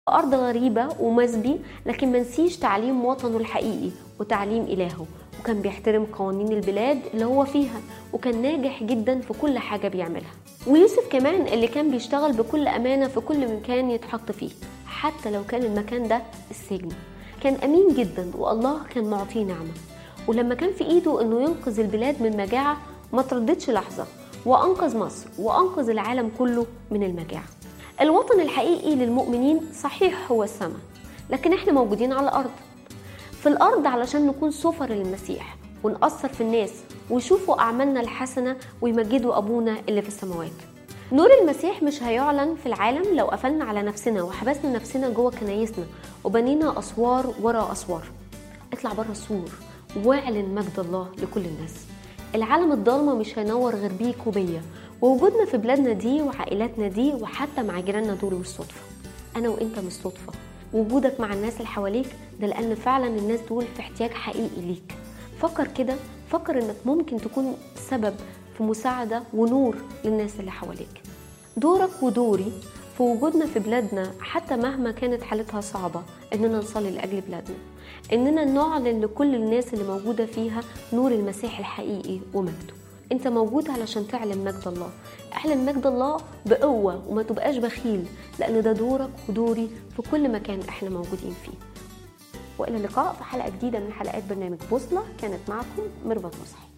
أرض غريبة ومسبي لكن منسيش تعليم وطنه الحقيقي وتعليم إلهه وكان بيحترم قوانين البلاد اللي هو فيها وكان ناجح جدا في كل حاجة بيعملها ويوسف كمان اللي كان بيشتغل بكل أمانة في كل مكان يتحط فيه حتى لو كان المكان ده السجن كان أمين جدا والله كان معطيه نعمة ولما كان في إيده إنه ينقذ البلاد من مجاعة ما ترددش لحظة وأنقذ مصر وأنقذ العالم كله من المجاعة الوطن الحقيقي للمؤمنين صحيح هو السماء لكن احنا موجودين على الأرض في الأرض علشان نكون سفر للمسيح ونأثر في الناس ويشوفوا أعمالنا الحسنة ويمجدوا أبونا اللي في السماوات نور المسيح مش هيعلن في العالم لو قفلنا على نفسنا وحبسنا نفسنا جوه كنايسنا وبنينا أسوار ورا أسوار اطلع بره السور واعلن مجد الله لكل الناس العالم الضلمة مش هينور غير بيك وبيا ووجودنا في بلادنا دي وعائلاتنا دي وحتى مع جيراننا دول مش صدفة أنا وأنت مش صدفة وجودك مع الناس اللي حواليك ده لأن فعلا الناس دول في احتياج حقيقي ليك فكر كده فكر إنك ممكن تكون سبب في مساعدة ونور للناس اللي حواليك دورك ودوري في وجودنا في بلادنا حتى مهما كانت حالتها صعبة إننا نصلي لأجل بلادنا إننا نعلن لكل الناس اللي موجودة فيها نور المسيح الحقيقي ومجده انت موجود علشان تعلن مجد الله اعلن مجد الله بقوة وما تبقاش بخيل لأن ده دورك ودوري في كل مكان احنا موجودين فيه وإلى اللقاء في حلقة جديدة من حلقات برنامج بوصلة كانت معكم ميرفت مصحي